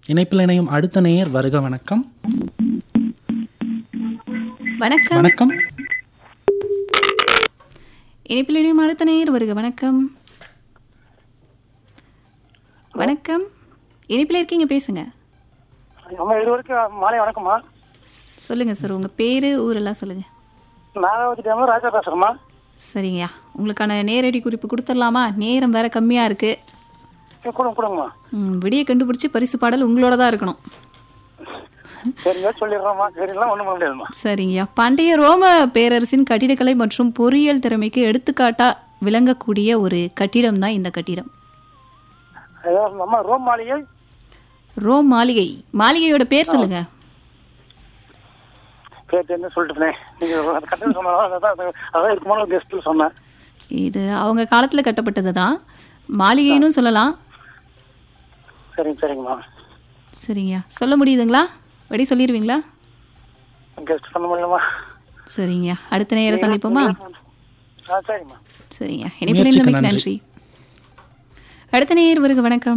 இணைப்பில் இணையும் அடுத்த நேயர் வருக வணக்கம் வணக்கம் வணக்கம் இணைப்பில் இணையும் அடுத்த நேயர் வருக வணக்கம் வணக்கம் இணைப்பில் இருக்கீங்க பேசுங்க நம்ம இருவருக்கும் மாலை வணக்கம்மா சொல்லுங்க சார் உங்க பேரு ஊரெல்லாம் சொல்லுங்க நாகாவதி டேம் ராஜா பேசுறேம்மா சரிங்கய்யா உங்களுக்கான நேரடி குறிப்பு கொடுத்துடலாமா நேரம் வேற கம்மியா இருக்கு சரி, கொடுங்க கொடுங்கம்மா ம், விடிய கண்டுபிடிச்சு பரிசு பாடல் உங்களோட தான் இருக்கணும் சரிங்க சொல்லிடுறோம்மா சரிங்களா ஒன்றும் பண்ண முடியாதும்மா சரிங்கய்யா பண்டைய ரோம பேரரசின் கட்டிடக்கலை மற்றும் பொறியியல் திறமைக்கு எடுத்துக்காட்டா விளங்கக்கூடிய ஒரு கட்டிடம் தான் இந்த கட்டிடம் அதாவது நம்ம ரோம் மாளிகை ரோம் மாளிகை மாளிகையோட பேர் சொல்லுங்க கேட்டு என்ன சொல்லிட்டுனேன் நீங்க அது கட்டணம் சொன்னாலும் அதான் அதான் இருக்குமான கெஸ்ட்டில் சொன்னேன் இது அவங்க காலத்துல கட்டப்பட்டது தான் மாளிகைன்னு சொல்லலாம் சரிங்க சரிங்கம்மா சரிங்கய்யா சொல்ல முடியுதுங்களா வெடி சொல்லிடுவீங்களா கெஸ்ட் பண்ண முடியுமா சரிங்கய்யா அடுத்த நேரம் சந்திப்போமா ஆ சரிங்கம்மா சரிங்க இணைப்பில் முயற்சிக்கு இருந்தமைக்கு நன்றி. நன்றி அடுத்த நேயர் வருக வணக்கம்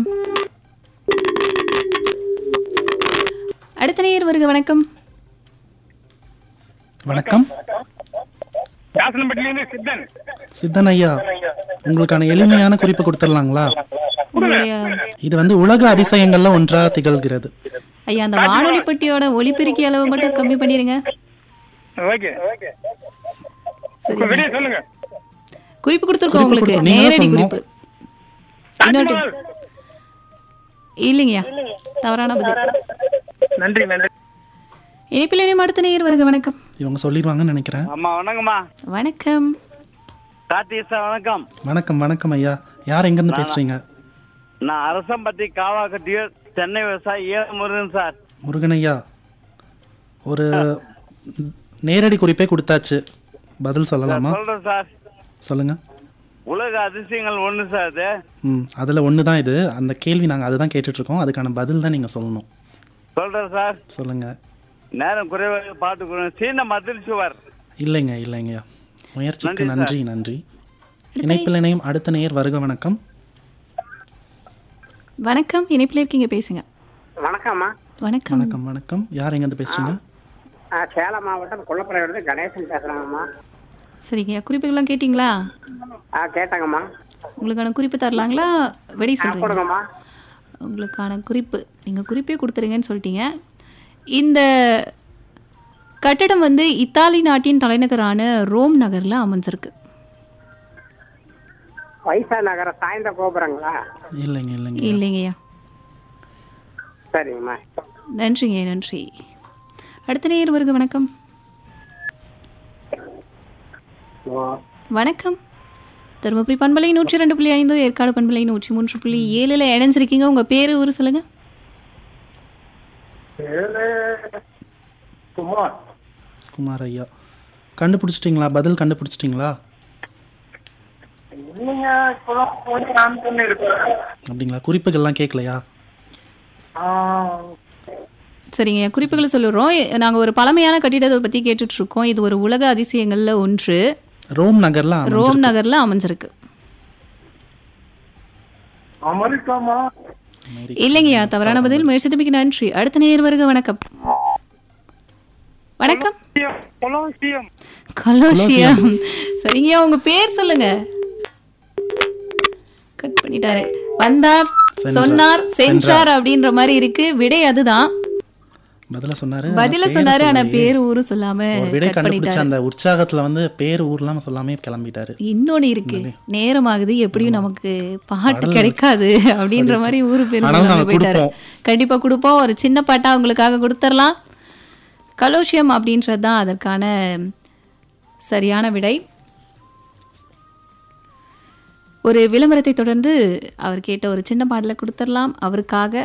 அடுத்த நேயர் வருக வணக்கம் வணக்கம் யாசனப்பட்டிலேருந்து சித்தன் சித்தன் ஐயா உங்களுக்கான எளிமையான குறிப்பு கொடுத்துடலாங்களா உங்களுடைய இது வந்து உலக அதிசயங்கள்ல ஒன்றா திகழ்கிறது ஐயா அந்த வானொலி பெட்டியோட ஒளிபெருக்கி அளவு மட்டும் கம்மி பண்ணிருங்க ஓகே சரிங்க வெளியே சொல்லுங்க குறிப்பு கொடுத்துருக்கோம் குறிப்பு உங்களுக்கு கொடுத்தோம். நீங்க தான் நேரடி சொல்லணும். குறிப்பு இன்னொரு இல்லைங்கய்யா தவறான பதில் நன்றி நன்றி இணைப்பில் இணையும் அடுத்த நேயர் வருக வணக்கம் இவங்க சொல்லிடுவாங்கன்னு நினைக்கிறேன் அம்மா வணக்கம்மா வணக்கம் கார்த்திகா வணக்கம் வணக்கம் வணக்கம் ஐயா யார் எங்கேருந்து பேசுறீங்க நான் அரசம்பட்டி காவாக்கட்டியூர் சென்னை விவசாயி ஏ முருகன் சார் முருகன் ஐயா ஒரு நேரடி குறிப்பே கொடுத்தாச்சு பதில் சொல்லலாமா சொல்றேன் சார் சொல்லுங்க உலக அதிசயங்கள் ஒண்ணு சார் அது ம் அதில் ஒன்று தான் இது அந்த கேள்வி நாங்கள் அதுதான் கேட்டுட்டு இருக்கோம் அதுக்கான பதில் தான் நீங்கள் சொல்லணும் சொல்றேன் சார் சொல்லுங்க நேரம் குறைவாக பார்த்துக்கணும் சீன மதில் சுவர் இல்லைங்க இல்லைங்கய்யா முயற்சிக்கு நன்றி நன்றி நன்றி இணைப்பில் இணையும் அடுத்த நேயர் வருக வணக்கம் வணக்கம் இணைப்பில் இருக்கீங்க பேசுங்க வணக்கம்மா வணக்கம் வணக்கம் வணக்கம் யார் எங்கேருந்து பேசுறீங்க ஆ, சேலம் மாவட்டம் குள்ளப்பறையிலிருந்து கணேசன் பேசுறேங்கம்மா சரிங்க குறிப்புகள்லாம் கேட்டிங்களா ஆ கேட்டாங்கம்மா உங்களுக்கான குறிப்பு தரலாங்களா வெடி ஆ சொல்றீங்க கொடுங்கம்மா உங்களுக்கான குறிப்பு நீங்க குறிப்பே கொடுத்துருங்கன்னு சொல்லிட்டீங்க இந்த கட்டடம் வந்து இத்தாலி நாட்டின் தலைநகரான ரோம் நகர்ல அமைஞ்சிருக்கு வைசா நகர சாய்ந்த கோபுரங்களா இல்லைங்க இல்லைங்க இல்லைங்கய்யா சரிங்கம்மா நன்றிங்க நன்றி அடுத்த நேயர் வருக வணக்கம் வணக்கம் தருமபுரி பண்பலை நூற்றி ரெண்டு புள்ளி ஐந்து ஏற்காடு பண்பலை நூற்றி மூன்று புள்ளி ஏழுல இணைஞ்சிருக்கீங்க உங்க பேரு ஊரு சொல்லுங்க குமார் குமார் ஐயா கண்டுபிடிச்சிட்டிங்களா பதில் கண்டுபிடிச்சிட்டிங்களா இல்லைங்க இப்போதான் கொஞ்சம் நான் பண்ணி இருக்கேன் அப்படிங்களா குறிப்புகள்லாம் கேட்கலையா சரிங்க குறிப்புகளை சொல்லுறோம் நாங்க ஒரு பழமையான கட்டிடத்தை பத்தி கேட்டுட்டு இருக்கோம் இது ஒரு உலக அதிசயங்கள்ல ஒன்று ரோம் நகர்ல அமைஞ்சிருக்கு. ரோம் நகர்ல அமைஞ்சிருக்கு அமெரிக்காமா இல்லைங்கய்யா தவறான பதில் முயற்சித்தமைக்கு நன்றி அடுத்த நேயர் வருக வணக்கம் வணக்கம் கொலோசியம் கலோசியம் சரிங்கய்யா உங்க பேர் சொல்லுங்க கட் பண்ணிட்டாரு வந்தார் சொன்னார் சென்றார் அப்படின்ற மாதிரி இருக்கு விடை அதுதான் பதில சொன்னாரு பதில ஆனா சொன்னாரு பேரு ஆனா சொல்லலையே. பேர் ஊரு சொல்லாம ஒரு விடை கட் கண்டுபிடிச்ச பண்ணிட்டாரு அந்த உற்சாகத்துல வந்து பேர் ஊர்லாம் சொல்லாமே கிளம்பிட்டாரு இன்னொன்னு இருக்கு நேரமாகுது எப்படியும் நமக்கு பாட்டு கிடைக்காது அப்படின்ற மாதிரி ஊரு பேர் ஆனாலும் சொல்லாம நாங்க போயிட்டாரு கொடுப்போம். கண்டிப்பா கொடுப்போம் ஒரு சின்ன பாட்டா உங்களுக்காக கொடுத்துடலாம் கலோஷியம் அப்படின்றது தான் அதற்கான சரியான விடை ஒரு விளம்பரத்தை தொடர்ந்து அவர் கேட்ட ஒரு சின்ன பாடலை கொடுத்துடலாம் அவருக்காக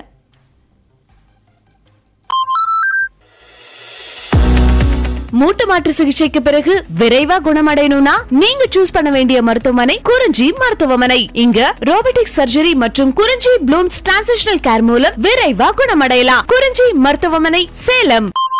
மூட்டு மாற்று சிகிச்சைக்கு பிறகு விரைவா குணமடையணும்னா நீங்க சூஸ் பண்ண வேண்டிய மருத்துவமனை குறிஞ்சி மருத்துவமனை இங்க ரோபோட்டிக் சர்ஜரி மற்றும் குறிஞ்சி ப்ளூம்ஸ் டிரான்சிஷனல் கேர் மூலம் விரைவா குணமடையலாம் குறிஞ்சி மருத்துவமனை சேலம்